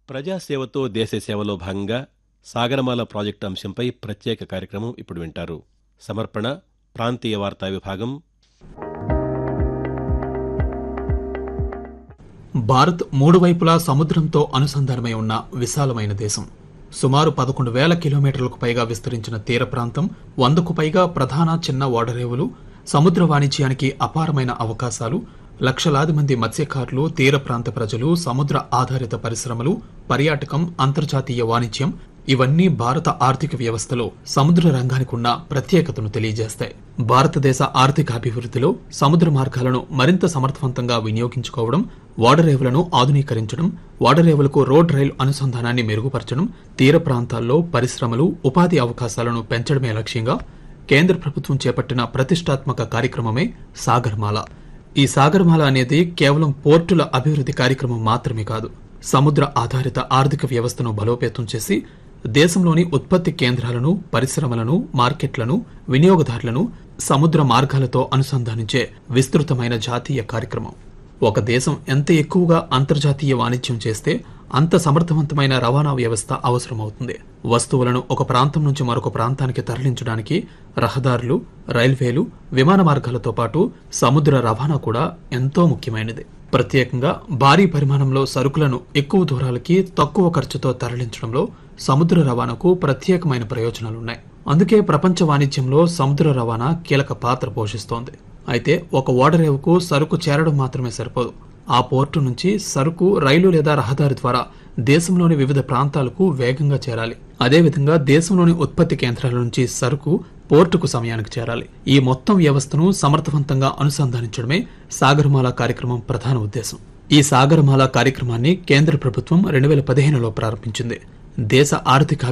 ప్రజాసేవతో దేశ సేవలో భాగంగా సాగరమాల ప్రాజెక్టు అంశంపై ప్రత్యేక కార్యక్రమం ఇప్పుడు వింటారు సమర్పణ ప్రాంతీయ వార్తా విభాగం భారత్ మూడు వైపులా సముద్రంతో అనుసంధానమై ఉన్న విశాలమైన దేశం సుమారు పదకొండు వేల కిలోమీటర్లకు పైగా విస్తరించిన తీర ప్రాంతం వందకు పైగా ప్రధాన చిన్న ఓడరేవులు సముద్ర వాణిజ్యానికి అపారమైన అవకాశాలు లక్షలాది మంది మత్స్యకారులు తీర ప్రాంత ప్రజలు సముద్ర ఆధారిత పరిశ్రమలు పర్యాటకం అంతర్జాతీయ వాణిజ్యం ఇవన్నీ భారత ఆర్థిక వ్యవస్థలో సముద్ర రంగానికి ఉన్న ప్రత్యేకతను తెలియజేస్తాయి భారతదేశ ఆర్థిక అభివృద్ధిలో సముద్ర మార్గాలను మరింత సమర్థవంతంగా వినియోగించుకోవడం ఓడరేవులను ఆధునీకరించడం ఓడరేవులకు రోడ్ రైలు అనుసంధానాన్ని మెరుగుపరచడం తీర ప్రాంతాల్లో పరిశ్రమలు ఉపాధి అవకాశాలను పెంచడమే లక్ష్యంగా కేంద్ర ప్రభుత్వం చేపట్టిన ప్రతిష్టాత్మక కార్యక్రమమే సాగర్మాల ఈ సాగర్మాల అనేది కేవలం పోర్టుల అభివృద్ధి కార్యక్రమం మాత్రమే కాదు సముద్ర ఆధారిత ఆర్థిక వ్యవస్థను బలోపేతం చేసి దేశంలోని ఉత్పత్తి కేంద్రాలను పరిశ్రమలను మార్కెట్లను వినియోగదారులను సముద్ర మార్గాలతో అనుసంధానించే విస్తృతమైన జాతీయ కార్యక్రమం ఒక దేశం ఎంత ఎక్కువగా అంతర్జాతీయ వాణిజ్యం చేస్తే అంత సమర్థవంతమైన రవాణా వ్యవస్థ అవసరమవుతుంది వస్తువులను ఒక ప్రాంతం నుంచి మరొక ప్రాంతానికి తరలించడానికి రహదారులు రైల్వేలు విమాన మార్గాలతో పాటు సముద్ర రవాణా కూడా ఎంతో ముఖ్యమైనది ప్రత్యేకంగా భారీ పరిమాణంలో సరుకులను ఎక్కువ దూరాలకి తక్కువ ఖర్చుతో తరలించడంలో సముద్ర రవాణాకు ప్రత్యేకమైన ప్రయోజనాలున్నాయి అందుకే ప్రపంచ వాణిజ్యంలో సముద్ర రవాణా కీలక పాత్ర పోషిస్తోంది అయితే ఒక ఓడరేవుకు సరుకు చేరడం మాత్రమే సరిపోదు ఆ పోర్టు నుంచి సరుకు రైలు లేదా రహదారి ద్వారా దేశంలోని వివిధ ప్రాంతాలకు వేగంగా చేరాలి అదేవిధంగా దేశంలోని ఉత్పత్తి కేంద్రాల నుంచి సరుకు పోర్టుకు సమయానికి చేరాలి ఈ మొత్తం వ్యవస్థను సమర్థవంతంగా అనుసంధానించడమే సాగరమాల కార్యక్రమం ప్రధాన ఉద్దేశం ఈ సాగరమాల కార్యక్రమాన్ని కేంద్ర ప్రభుత్వం రెండు వేల పదిహేనులో ప్రారంభించింది దేశ ఆర్థిక